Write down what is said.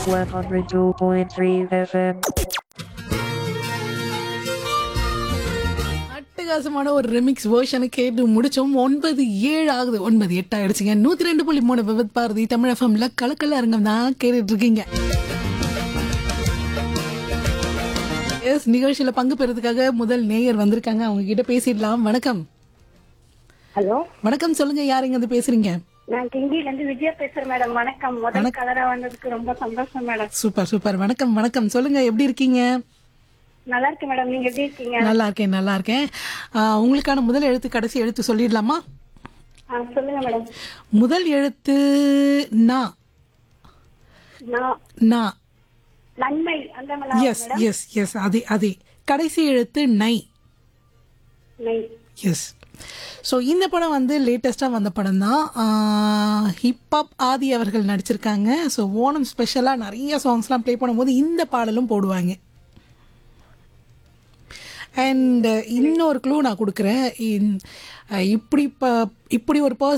102.3 FM. அட்டகாசமான ஒரு remix வேர்ஷனை கேட்டு முடிச்சோம் ஒன்பது ஏழு ஆகுது ஒன்பது எட்டு ஆயிடுச்சுங்க நூத்தி ரெண்டு புள்ளி மூணு விபத் பாரதி தமிழ் எஃப்எம்ல கலக்கல அரங்கம் தான் கேட்டுட்டு இருக்கீங்க எஸ் நிகழ்ச்சியில பங்கு பெறதுக்காக முதல் நேயர் வந்திருக்காங்க அவங்க கிட்ட பேசிடலாம் வணக்கம் ஹலோ வணக்கம் சொல்லுங்க யார் இங்க வந்து பேசுறீங்க நான் கிண்டில இருந்து விஜயா பேசுறேன் மேடம் வணக்கம் முதல் கலரா வந்ததுக்கு ரொம்ப சந்தோஷம் மேடம் சூப்பர் சூப்பர் வணக்கம் வணக்கம் சொல்லுங்க எப்படி இருக்கீங்க நல்லா இருக்கு மேடம் நீங்க எப்படி இருக்கீங்க நல்லா இருக்கேன் நல்லா இருக்கேன் ஆஹ், உங்களுக்கான முதல் எழுத்து கடைசி எழுத்து சொல்லிடலாமா ஆ, சொல்லுங்க மேடம் முதல் எழுத்து நா நான் நா நன்மை அந்த மேடம் எஸ் எஸ் எஸ் அதே அதே கடைசி எழுத்து நை நை எஸ் ஸோ இந்த படம் வந்து லேட்டஸ்ட்டாக வந்த படம் தான் ஹிப்ஹாப் ஆதி அவர்கள் நடிச்சிருக்காங்க ஸோ ஓணம் ஸ்பெஷலாக நிறைய சாங்ஸ்லாம் ப்ளே பண்ணும்போது இந்த பாடலும் போடுவாங்க அண்ட் இன்னொரு க்ளூ நான் கொடுக்குறேன் இன்- இப்படி ப இப்படி ஒரு பர்சன்